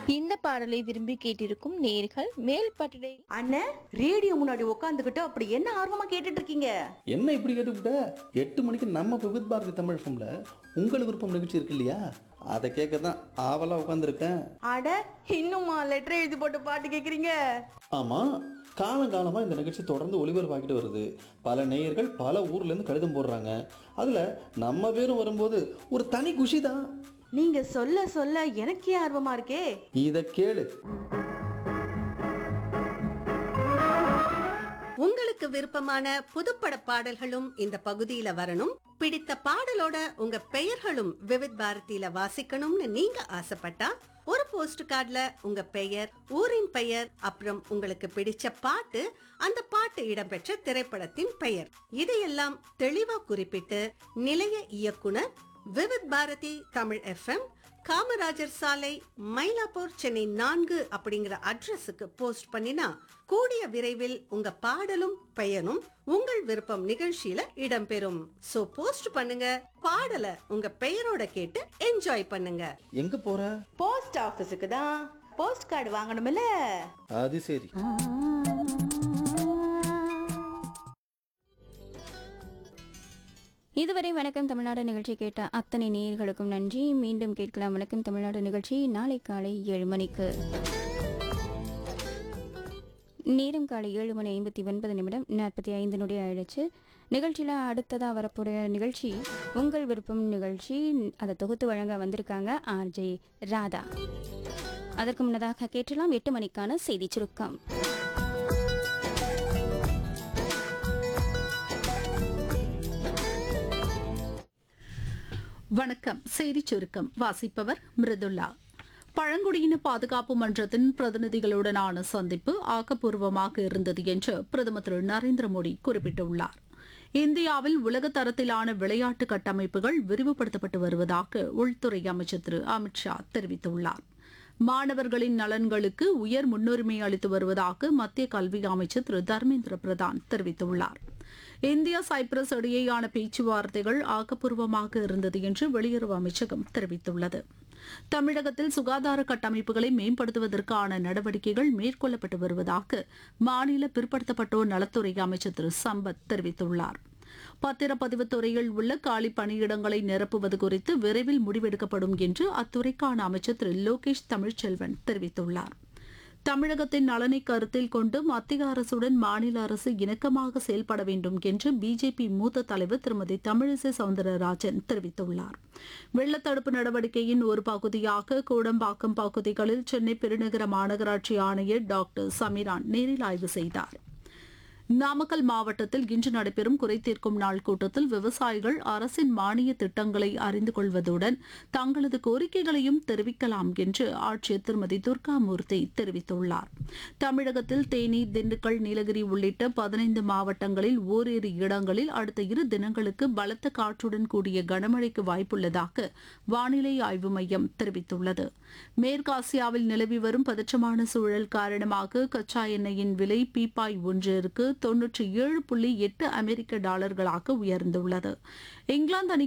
இந்த பாடலை விரும்பி கேட்டிருக்கும் நேர்கள் மேல் பட்டடை அண்ணன் ரேடியோ முன்னாடி உட்காந்துக்கிட்டு அப்படி என்ன ஆர்வமா கேட்டுட்டு இருக்கீங்க என்ன இப்படி கேட்டுவிட்ட எட்டு மணிக்கு நம்ம விவித் பாரதி தமிழ் ஃபம்ல உங்கள் விருப்பம் நிகழ்ச்சி இருக்கு இல்லையா அதை கேட்க தான் ஆவலாக உட்காந்துருக்கேன் அட இன்னுமா லெட்டர் எழுதி போட்டு பாட்டு கேக்குறீங்க ஆமாம் காலங்காலமாக இந்த நிகழ்ச்சி தொடர்ந்து ஒளிபரப்பாக்கிட்டு வருது பல நேயர்கள் பல ஊர்லேருந்து கடிதம் போடுறாங்க அதில் நம்ம பேரும் வரும்போது ஒரு தனி குஷி தான் நீங்க சொல்ல சொல்ல எனக்கே ஆர்வமா இருக்கே இதை கேளு உங்களுக்கு விருப்பமான புதுப்பட பாடல்களும் இந்த பகுதியில வரணும் பிடித்த பாடலோட உங்க பெயர்களும் விவித் பாரதியில வாசிக்கணும்னு நீங்க ஆசைப்பட்டா ஒரு போஸ்ட் கார்டுல உங்க பெயர் ஊரின் பெயர் அப்புறம் உங்களுக்கு பிடிச்ச பாட்டு அந்த பாட்டு இடம்பெற்ற திரைப்படத்தின் பெயர் இதையெல்லாம் தெளிவா குறிப்பிட்டு நிலைய இயக்குனர் விவித் பாரதி தமிழ் எஃப்எம் காமராஜர் சாலை மயிலாப்பூர் சென்னை நான்கு அப்படிங்கிற அட்ரஸுக்கு போஸ்ட் பண்ணினா கூடிய விரைவில் உங்க பாடலும் பெயரும் உங்கள் விருப்பம் நிகழ்ச்சியில இடம்பெறும் சோ போஸ்ட் பண்ணுங்க பாடலை உங்க பெயரோட கேட்டு என்ஜாய் பண்ணுங்க எங்கே போகிற போஸ்ட் ஆபீஸுக்கு தான் போஸ்ட் கார்டு வாங்கணும்ல அது சரி இதுவரை வணக்கம் தமிழ்நாடு நிகழ்ச்சி கேட்ட அத்தனை நேயர்களுக்கும் நன்றி மீண்டும் கேட்கலாம் வணக்கம் தமிழ்நாடு நிகழ்ச்சி நாளை காலை ஏழு மணிக்கு நேரம் காலை ஏழு மணி ஐம்பத்தி ஒன்பது நிமிடம் நாற்பத்தி ஐந்து நொடி ஆயிடுச்சு நிகழ்ச்சியில் அடுத்ததாக வரக்கூடிய நிகழ்ச்சி உங்கள் விருப்பம் நிகழ்ச்சி அதை தொகுத்து வழங்க வந்திருக்காங்க ஆர்ஜே ராதா அதற்கு முன்னதாக கேட்டலாம் எட்டு மணிக்கான செய்தி சுருக்கம் வணக்கம் செய்திச் சுருக்கம் வாசிப்பவர் மிருதுல்லா பழங்குடியின பாதுகாப்பு மன்றத்தின் பிரதிநிதிகளுடனான சந்திப்பு ஆக்கப்பூர்வமாக இருந்தது என்று பிரதமர் திரு நரேந்திர மோடி குறிப்பிட்டுள்ளார் இந்தியாவில் உலக தரத்திலான விளையாட்டு கட்டமைப்புகள் விரிவுபடுத்தப்பட்டு வருவதாக உள்துறை அமைச்சர் திரு அமித்ஷா தெரிவித்துள்ளார் மாணவர்களின் நலன்களுக்கு உயர் முன்னுரிமை அளித்து வருவதாக மத்திய கல்வி அமைச்சர் திரு தர்மேந்திர பிரதான் தெரிவித்துள்ளார் இந்தியா சைப்ரஸ் இடையேயான பேச்சுவார்த்தைகள் ஆக்கப்பூர்வமாக இருந்தது என்று வெளியுறவு அமைச்சகம் தெரிவித்துள்ளது தமிழகத்தில் சுகாதார கட்டமைப்புகளை மேம்படுத்துவதற்கான நடவடிக்கைகள் மேற்கொள்ளப்பட்டு வருவதாக மாநில பிற்படுத்தப்பட்டோர் நலத்துறை அமைச்சர் திரு சம்பத் தெரிவித்துள்ளார் பத்திரப்பதிவுத் துறையில் உள்ள காலி பணியிடங்களை நிரப்புவது குறித்து விரைவில் முடிவெடுக்கப்படும் என்று அத்துறைக்கான அமைச்சர் திரு லோகேஷ் தமிழ்ச்செல்வன் தெரிவித்துள்ளார் தமிழகத்தின் நலனை கருத்தில் கொண்டு மத்திய அரசுடன் மாநில அரசு இணக்கமாக செயல்பட வேண்டும் என்று பிஜேபி மூத்த தலைவர் திருமதி தமிழிசை சவுந்தரராஜன் தெரிவித்துள்ளார் வெள்ளத்தடுப்பு நடவடிக்கையின் ஒரு பகுதியாக கூடம்பாக்கம் பகுதிகளில் சென்னை பெருநகர மாநகராட்சி ஆணையர் டாக்டர் சமிரான் நேரில் ஆய்வு செய்தார் நாமக்கல் மாவட்டத்தில் இன்று நடைபெறும் குறைதீர்க்கும் நாள் கூட்டத்தில் விவசாயிகள் அரசின் மானிய திட்டங்களை அறிந்து கொள்வதுடன் தங்களது கோரிக்கைகளையும் தெரிவிக்கலாம் என்று ஆட்சியர் திருமதி துர்காமூர்த்தி தெரிவித்துள்ளார் தமிழகத்தில் தேனி திண்டுக்கல் நீலகிரி உள்ளிட்ட பதினைந்து மாவட்டங்களில் ஓரிரு இடங்களில் அடுத்த இரு தினங்களுக்கு பலத்த காற்றுடன் கூடிய கனமழைக்கு வாய்ப்புள்ளதாக வானிலை ஆய்வு மையம் தெரிவித்துள்ளது மேற்காசியாவில் நிலவி வரும் பதற்றமான சூழல் காரணமாக கச்சா எண்ணெயின் விலை பீப்பாய் ஒன்றிற்கு தொன்னூற்றி ஏழு புள்ளி எட்டு அமெரிக்க டாலர்களாக உயர்ந்துள்ளது இங்கிலாந்து அணி